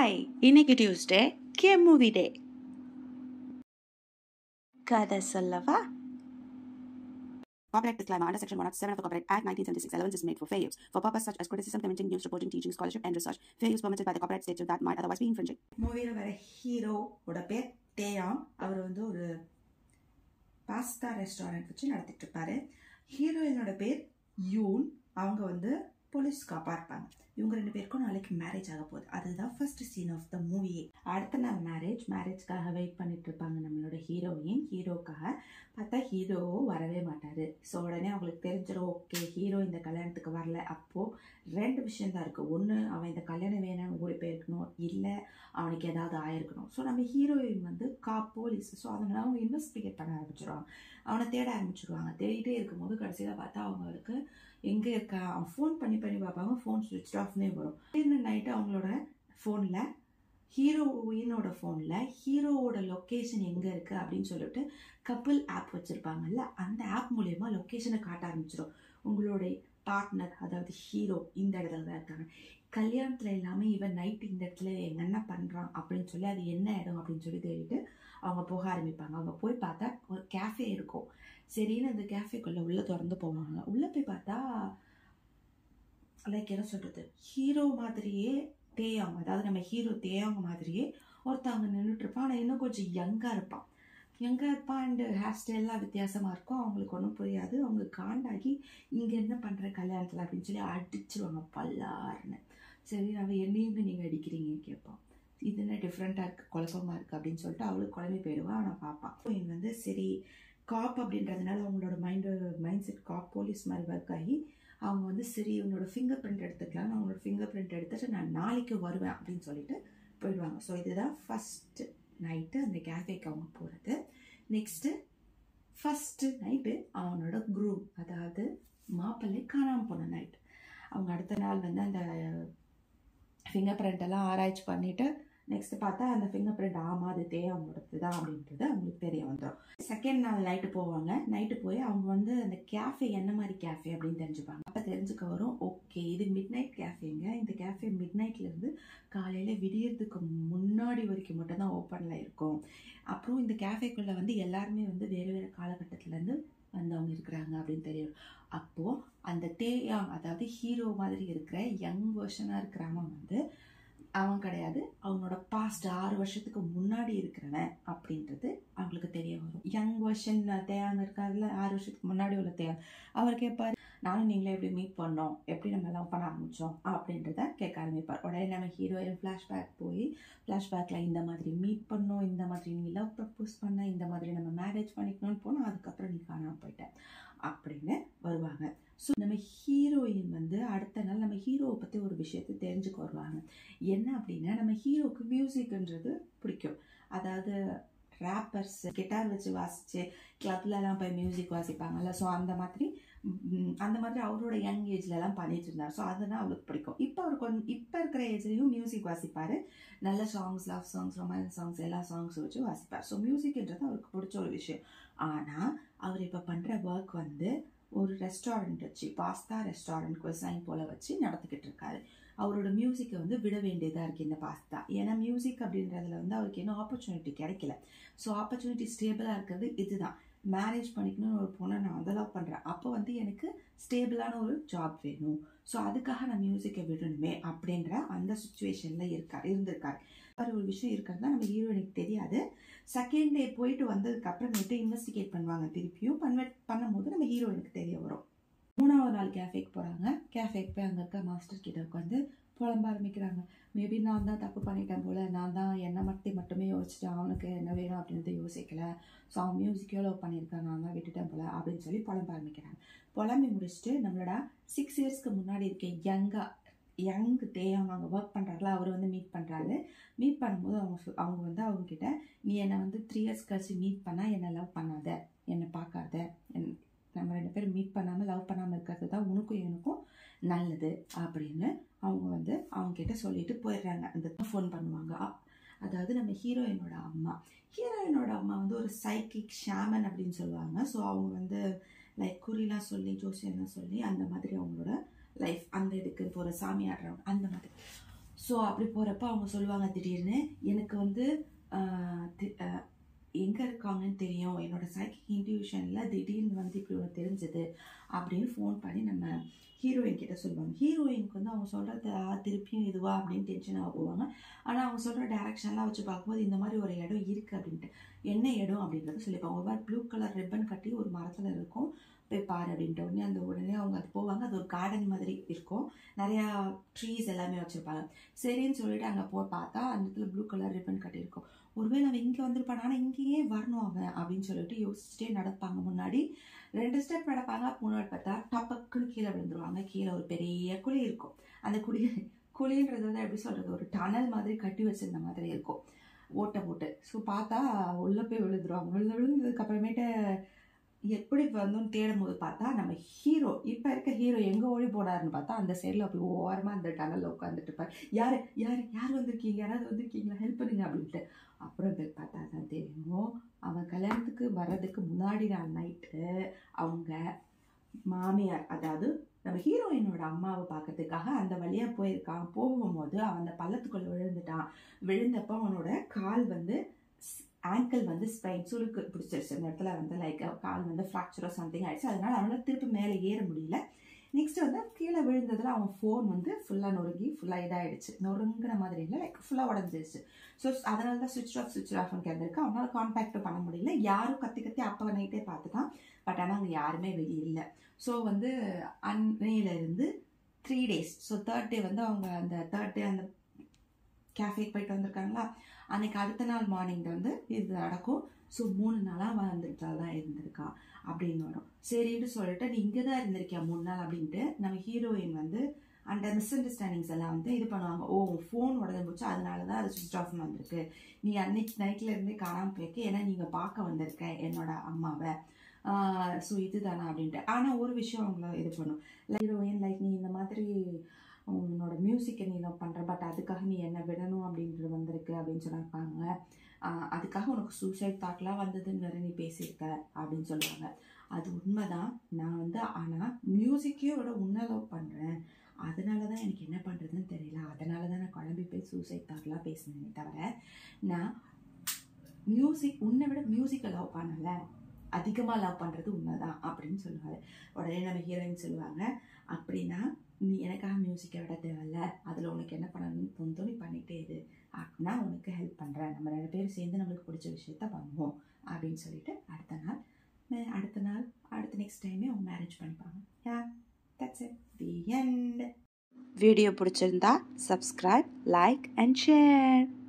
Hi இன்னைக்கு Tuesday K movie டே கதை சொல்லவா Copyright disclaimer under Section 107 of the Copyright Act 1976. Allowance is made for fair use. For purpose such as criticism, commenting, news reporting, teaching, scholarship, and research, fair use permitted by the copyright statute that might otherwise be infringing. மூவியில் வர ஹீரோவோட பேர் டேயாம் அவர் வந்து ஒரு pasta restaurant வச்சு நடத்திட்டு இருப்பாரு ஹீரோயினோட பேர் யூன் அவங்க வந்து போலீஸ்க்கு அப்பா இருப்பாங்க இவங்க ரெண்டு பேருக்கும் நாளைக்கு மேரேஜ் ஆக போகுது அதுதான் ஃபர்ஸ்ட் சீன் ஆஃப் த மூவியே அடுத்த நாள் மேரேஜ் மேரேஜ்க்காக வெயிட் பண்ணிட்டு இருப்பாங்க நம்மளோட ஹீரோயின் ஹீரோக்காக பார்த்தா ஹீரோ வரவே மாட்டாரு ஸோ உடனே அவங்களுக்கு தெரிஞ்சிடும் ஓகே ஹீரோ இந்த கல்யாணத்துக்கு வரல அப்போ ரெண்டு விஷயம் தான் இருக்கு ஒன்று அவன் இந்த கல்யாணம் வேணாம்னு ஓடி போயிருக்கணும் இல்லை அவனுக்கு ஏதாவது ஆயிருக்கணும் ஸோ நம்ம ஹீரோயின் வந்து கா போலீஸ் ஸோ அதனால அவங்க இன்வெஸ்டிகேட் பண்ண ஆரம்பிச்சிருவாங்க அவனை தேட ஆரம்பிச்சிருவாங்க தேடிட்டே இருக்கும்போது கடைசியில் பார்த்தா அவங்களுக்கு எங்கே இருக்கா அவன் ஃபோன் பண்ணி பண்ணி பார்ப்பாங்க ஃபோன் சுவிட்ச் ஆஃப்னே வரும் திடீர்னு நைட்டு அவங்களோட ஃபோனில் ஹீரோயினோட ஃபோனில் ஹீரோவோட லொக்கேஷன் எங்கே இருக்குது அப்படின்னு சொல்லிட்டு கப்பிள் ஆப் வச்சுருப்பாங்கல்ல அந்த ஆப் மூலயமா லொக்கேஷனை காட்ட ஆரம்பிச்சிடும் உங்களுடைய பார்ட்னர் அதாவது ஹீரோ இந்த இடத்துல தான் இருக்காங்க கல்யாணத்தில் இல்லாமல் இவன் நைட் இந்த இடத்துல எங்க என்ன பண்ணுறான் அப்படின்னு சொல்லி அது என்ன இடம் அப்படின்னு சொல்லி தேடிட்டு அவங்க போக ஆரம்பிப்பாங்க அவங்க போய் பார்த்தா ஒரு கேஃபே இருக்கும் சரின்னு அந்த கேஃபேக்குள்ளே உள்ளே திறந்து போவாங்க உள்ளே போய் பார்த்தா லைக் என்ன சொல்கிறது ஹீரோ மாதிரியே தேயாங் அதாவது நம்ம ஹீரோ தேயாங் மாதிரியே ஒருத்தவங்க நின்றுட்டு இருப்பான் ஆனால் இன்னும் கொஞ்சம் யங்காக இருப்பான் யங்காக இருப்பான் அண்டு ஹேர் ஸ்டைல்லாம் வித்தியாசமாக இருக்கும் அவங்களுக்கு ஒன்றும் புரியாது அவங்க காண்டாகி இங்கே என்ன பண்ணுற கல்யாணத்தில் அப்படின்னு சொல்லி அடிச்சிருவாங்க பல்லாருன்னு சரி நம்ம என்னையும் நீங்கள் அடிக்கிறீங்க கேட்பான் இது என்ன டிஃப்ரெண்ட்டாக இருக்குது குழப்பமாக இருக்குது அப்படின்னு சொல்லிட்டு அவளுக்கு குழம்பி போயிடுவா ஆனால் பார்ப்பான் இவன் வந்து சரி காப் அப்படின்றதுனால அவங்களோட mind mind set cop police மாதிரி ஒர்க் ஆகி அவங்க வந்து சரி இவனோட ஃபிங்கர் பிரிண்ட் எடுத்துக்கலாம் அவங்களோட ஃபிங்கர் பிரிண்ட் எடுத்துட்டு நான் நாளைக்கு வருவேன் அப்படின்னு சொல்லிட்டு போயிடுவாங்க ஸோ இதுதான் ஃபஸ்ட்டு நைட்டு அந்த கேஃபேக்கு அவங்க போகிறது நெக்ஸ்ட்டு ஃபஸ்ட்டு நைட்டு அவனோட குரூம் அதாவது மாப்பிள்ளை காணாமல் போன நைட் அவங்க அடுத்த நாள் வந்து அந்த ஃபிங்கர் பிரிண்ட் எல்லாம் ஆராய்ச்சி பண்ணிவிட்டு நெக்ஸ்ட் பார்த்தா அந்த ஃபிங்கர் பிரிண்ட் ஆமாம் அது தேவைப்படுது தான் அப்படின்றது அவங்களுக்கு தெரிய வந்துடும் செகண்ட் நாள் நைட்டு போவாங்க நைட்டு போய் அவங்க வந்து அந்த கேஃபே என்ன மாதிரி கேஃபே அப்படின்னு தெரிஞ்சுப்பாங்க அப்போ தெரிஞ்சுக்க வரும் ஓகே இது மிட் நைட் கேஃபேங்க இந்த கேஃபே மிட் நைட்லேருந்து காலையில் விடியறதுக்கு முன்னாடி வரைக்கும் மட்டும்தான் ஓப்பனில் இருக்கும் அப்புறம் இந்த கேஃபேக்குள்ளே வந்து எல்லாருமே வந்து வேறு வேறு காலகட்டத்திலேருந்து வந்தவங்க இருக்கிறாங்க அப்படின்னு தெரியும் அப்போது அந்த தேயாங் அதாவது ஹீரோ மாதிரி இருக்கிற யங் வெர்ஷனாக இருக்கிறவன் வந்து அவன் கிடையாது அவனோட பாஸ்ட் ஆறு வருஷத்துக்கு முன்னாடி இருக்கிறவன் அப்படின்றது அவங்களுக்கு தெரிய வரும் யங் வெர்ஷன் தேயாங்க இருக்காருல்ல ஆறு வருஷத்துக்கு முன்னாடி உள்ள தேயாங் அவர் கேட்பார் நானும் நீங்களே எப்படி மீட் பண்ணோம் எப்படி நம்ம லவ் பண்ண ஆரம்பித்தோம் அப்படின்றத கேட்க ஆரம்பிப்பார் உடனே நம்ம ஹீரோயின் ஃப்ளாஷ்பேக் போய் ஃப்ளாஷ்பேக்கில் இந்த மாதிரி மீட் பண்ணோம் இந்த மாதிரி நீ லவ் ப்ரப்போஸ் பண்ண இந்த மாதிரி நம்ம மேரேஜ் பண்ணிக்கணும்னு போனோம் அதுக்கப்புறம் நீ காணாமல் போயிட்ட அப்படின்னு வருவாங்க ஸோ நம்ம ஹீரோயின் வந்து அடுத்த நாள் நம்ம ஹீரோவை பற்றி ஒரு விஷயத்தை தெரிஞ்சுக்க வருவாங்க என்ன அப்படின்னா நம்ம ஹீரோவுக்கு மியூசிக்ன்றது பிடிக்கும் அதாவது ரேப்பர்ஸ் கிட்டார் வச்சு வாசிச்சு கிளப்லலாம் போய் மியூசிக் வாசிப்பாங்கல்ல ஸோ அந்த மாதிரி அந்த மாதிரி அவரோட யங் ஏஜ்லலாம் பண்ணிட்டு இருந்தார் ஸோ அதெல்லாம் அவளுக்கு பிடிக்கும் இப்போ அவர் கொஞ்சம் இப்போ இருக்கிற ஏஜ்லேயும் மியூசிக் வாசிப்பார் நல்ல songs love songs romance songs எல்லா சாங்ஸும் வச்சு வாசிப்பார் ஸோ மியூசிக்ன்றது அவருக்கு பிடிச்ச ஒரு விஷயம் ஆனால் அவர் இப்போ பண்ணுற ஒர்க் வந்து ஒரு ரெஸ்டாரண்ட் வச்சு பாஸ்தா ரெஸ்டாரண்ட் குவசைன் போல் வச்சு நடத்திக்கிட்டு இருக்காரு அவரோட மியூசிக்கை வந்து விட வேண்டியதாக இருக்குது இந்த பாஸ்தா ஏன்னா மியூசிக் அப்படின்றதுல வந்து அவருக்கு இன்னும் ஆப்பர்ச்சுனிட்டி கிடைக்கல ஸோ ஆப்பர்ச்சுனிட்டி ஸ்டேபிளாக இருக்கிறது இதுதான் மேரேஜ் பண்ணிக்கணும்னு ஒரு பொண்ணை நான் வந்து லவ் பண்ணுறேன் அப்போ வந்து எனக்கு ஸ்டேபிளான ஒரு ஜாப் வேணும் ஸோ அதுக்காக நான் மியூசிக்கை விடணுமே அப்படின்ற அந்த சுச்சுவேஷனில் இருக்கார் இருந்திருக்கார் அது ஒரு விஷயம் இருக்கிறது தான் நம்ம ஹீரோயினுக்கு தெரியாது செகண்ட் டே போயிட்டு வந்ததுக்கு அப்புறமேட்டு இன்வெஸ்டிகேட் பண்ணுவாங்க திருப்பியும் கன்வெர்ட் பண்ணும்போது நம்ம ஹீரோயினுக்கு தெரிய வரும் மூணாவது நாள் கேஃபேக்கு போகிறாங்க கேஃபேக்கு போய் அங்கே இருக்க மாஸ்டர் கிட்ட உட்காந்து புலம்ப ஆரம்பிக்கிறாங்க மேபி நான் தான் தப்பு பண்ணிட்டேன் போல் நான் தான் என்னை மட்டும் மட்டுமே யோசிச்சிட்டேன் அவனுக்கு என்ன வேணும் அப்படின்றத யோசிக்கல ஸோ அவன் மியூசிக்கோ லவ் பண்ணியிருக்கான் நான் தான் விட்டுட்டேன் போல் அப்படின்னு சொல்லி புலம்ப ஆரம்பிக்கிறாங்க புலம்பி முடிச்சுட்டு நம்மளோட சிக்ஸ் இயர்ஸ்க்கு முன்னாடி இருக்க யங்கா யங் தேயம் அங்கே ஒர்க் பண்ணுறாருல அவர் வந்து மீட் பண்ணுறாரு மீட் பண்ணும்போது அவங்க சொல் அவங்க வந்து அவங்கக்கிட்ட நீ என்னை வந்து த்ரீ இயர்ஸ் கழிச்சு மீட் பண்ணால் என்னை லவ் பண்ணாத என்னை பார்க்காத என் நம்ம ரெண்டு பேரும் மீட் பண்ணாமல் லவ் பண்ணாமல் இருக்கிறது தான் உனக்கும் எனக்கும் நல்லது அப்படின்னு அவங்க வந்து அவங்கக்கிட்ட சொல்லிட்டு போயிடுறாங்க அந்த ஃபோன் பண்ணுவாங்க அதாவது நம்ம ஹீரோயினோட அம்மா ஹீரோயினோட அம்மா வந்து ஒரு சைக்கிக் ஷாமன் அப்படின்னு சொல்லுவாங்க ஸோ அவங்க வந்து லைக் குறிலாம் சொல்லி ஜோசியெல்லாம் சொல்லி அந்த மாதிரி அவங்களோட லைஃப் அந்த இதுக்கு இப்போ ஒரு சாமி ஆடுறவங்க அந்த மாதிரி ஸோ அப்படி போகிறப்ப அவங்க சொல்லுவாங்க திடீர்னு எனக்கு வந்து ஆஹ், தி- ஆஹ், எங்கே இருக்காங்கன்னு தெரியும் என்னோட சைக்கிக் இன்ட்யூஷனில் திடீர்னு வந்து இப்படி ஒன்று தெரிஞ்சது அப்படின்னு ஃபோன் பண்ணி நம்ம ஹீரோயின் கிட்ட சொல்லுவாங்க ஹீரோயினுக்கு வந்து அவங்க சொல்கிறது திருப்பியும் இதுவா அப்படின்னு டென்ஷனாக போவாங்க ஆனால் அவங்க சொல்கிற டேரக்ஷன்லாம் வச்சு பார்க்கும்போது இந்த மாதிரி ஒரு இடம் இருக்குது அப்படின்ட்டு என்ன இடம் அப்படின்றத சொல்லிப்பாங்க ஒரு ப்ளூ கலர் ரிப்பன் கட்டி ஒரு மரத்தில் இருக்கும் போய் பாரு அப்படின்ட்டு உடனே அந்த உடனே அவங்க அது போவாங்க அது ஒரு கார்டன் மாதிரி இருக்கும் நிறையா ட்ரீஸ் எல்லாமே வச்சுருப்பாங்க சரின்னு சொல்லிட்டு அங்கே போய் பார்த்தா அந்த இடத்துல ப்ளூ கலர் ரிப்பன் கட்டியிருக்கும் ஒருவேளை அவன் இங்கே வந்திருப்பான் ஆனால் இங்கேயே வரணும் அவன் அப்படின்னு சொல்லிட்டு யோசிச்சுட்டே நடப்பாங்க முன்னாடி ரெண்டு ஸ்டெப் நடப்பாங்க முன்னாடி பார்த்தா டப்பக்குன்னு கீழே விழுந்துருவாங்க கீழே ஒரு பெரிய குழி இருக்கும் அந்த குழி குழின்றது வந்து எப்படி சொல்கிறது ஒரு டனல் மாதிரி கட்டி வச்சிருந்த மாதிரி இருக்கும் ஓட்டை போட்டு ஸோ பார்த்தா உள்ளே போய் விழுந்துருவாங்க விழுந்து விழுந்ததுக்கு அப்புறமேட்டு எப்படி வந்தோன்னு தேடும் போது பார்த்தா நம்ம ஹீரோ இப்போ இருக்க ஹீரோ எங்கே ஓடி போனாருன்னு பார்த்தா அந்த சைடில் அப்படி ஓரமாக அந்த டனலில் உட்காந்துட்டு இருப்பார் யார் யார் யார் வந்திருக்கீங்க யாராவது வந்திருக்கீங்களா ஹெல்ப் பண்ணுங்க அப்படின்ட்டு அப்புறம் போய் பார்த்தா தான் தெரியும் அவன் கல்யாணத்துக்கு வர்றதுக்கு முன்னாடி நாள் நைட்டு அவங்க மாமியார் அதாவது நம்ம ஹீரோயினோட அம்மாவை பார்க்கறதுக்காக அந்த வழியாக போயிருக்கான் போகும்போது அவன் அந்த பள்ளத்துக்குள்ளே விழுந்துட்டான் விழுந்தப்போ அவனோட கால் வந்து ஆங்கிள் வந்து ஸ்ப்ரைன் சுளுக்கு பிடிச்சிருச்சு அந்த இடத்துல வந்து லைக் கால் வந்து ஃப்ராக்சரோ சம்திங் ஆயிடுச்சு அதனால அவனால் திருப்பி மேலே ஏற முடியல நெக்ஸ்ட் வந்து கீழே விழுந்ததில் அவன் ஃபோன் வந்து ஃபுல்லாக நொறுங்கி ஃபுல்லாக இதாகிடுச்சு நொறுங்குற மாதிரி இல்லை லைக் ஃபுல்லாக உடஞ்சிருச்சு ஸோ அதனால தான் சுவிட்ச் ஆஃப் சுவிட்ச் ஆஃப்னு கேட்டிருக்கு அவனால் கான்டாக்டும் பண்ண முடியல யாரும் கத்தி கத்தி அப்போ நைட்டே பார்த்துட்டான் பட் ஆனால் அங்கே யாருமே வெளியே இல்லை ஸோ வந்து அன்னையிலேருந்து three days so third day வந்து அவங்க அந்த தேர்ட் டே அந்த கேஃபேக்கு போயிட்டு வந்திருக்காங்களா அன்னைக்கு அடுத்த நாள் மார்னிங் வந்து இது நடக்கும் ஸோ மூணு நாளாக அவன் வந்துட்டு தான் இருந்திருக்கா அப்படின்னு வரும் சரின்னு சொல்லிட்டு நீ இங்கே தான் இருந்திருக்கியா மூணு நாள் அப்படின்ட்டு நம்ம ஹீரோயின் வந்து அந்த மிஸ் அண்டர்ஸ்டாண்டிங்ஸ் எல்லாம் வந்து இது பண்ணுவாங்க ஓ ஃபோன் உடஞ்சு போச்சு அதனால தான் அது சுவிச் ஆஃப்னு வந்திருக்கு நீ அன்னைக்கு நைட்ல இருந்தே காணாமல் போயிருக்க ஏன்னா நீங்கள் பார்க்க வந்திருக்க என்னோட அம்மாவை ஸோ இதுதானா அப்படின்ட்டு ஆனால் ஒரு விஷயம் அவங்கள இது பண்ணும் ஹீரோயின் லைக் நீ இந்த மாதிரி உன்னோட மியூசிக்கை நீ லவ் பண்ணுற பட் அதுக்காக நீ என்ன விடணும் அப்படின்றது வந்திருக்கு அப்படின்னு சொல்லியிருப்பாங்க ஆஹ் அதுக்காக உனக்கு சூசைட் தாட்லாம் வந்ததுன்னு வேற நீ பேசியிருக்க அப்படின்னு சொல்லுவாங்க அது உண்மைதான் நான் வந்து ஆனால் மியூசிக்கையும் விட உன்னை லவ் பண்ணுறேன் அதனால தான் எனக்கு என்ன பண்ணுறதுன்னு தெரியல அதனால தான் நான் குழம்பி போய் சூசைட் தாட்லாம் பேசினேனே தவிர நான் மியூசிக் உன்னை விட மியூசிக்கை லவ் பண்ணலை அதிகமாக லவ் பண்ணுறது உண்மைதான் அப்படின்னு சொல்லுவாங்க உடனே நம்ம ஹீரோயின் சொல்லுவாங்க அப்படின்னா நீ எனக்காக மியூசிக்கை விட தேவையில்ல அதில் உனக்கு என்ன பண்ணணும்னு தோணுதோ நீ பண்ணிகிட்டே இரு அப்படின்னா உனக்கு ஹெல்ப் பண்ணுறேன் நம்ம ரெண்டு பேரும் சேர்ந்து நம்மளுக்கு பிடிச்ச விஷயத்த பண்ணுவோம் அப்படின்னு சொல்லிட்டு அடுத்த நாள் மே- அடுத்த நாள் அடுத்த நெக்ஸ்ட் டைமே அவங்க மேரேஜ் பண்ணிப்பாங்க yeah that's it the end video பிடிச்சிருந்தா சப்ஸ்கிரைப் லைக் அண்ட் ஷேர்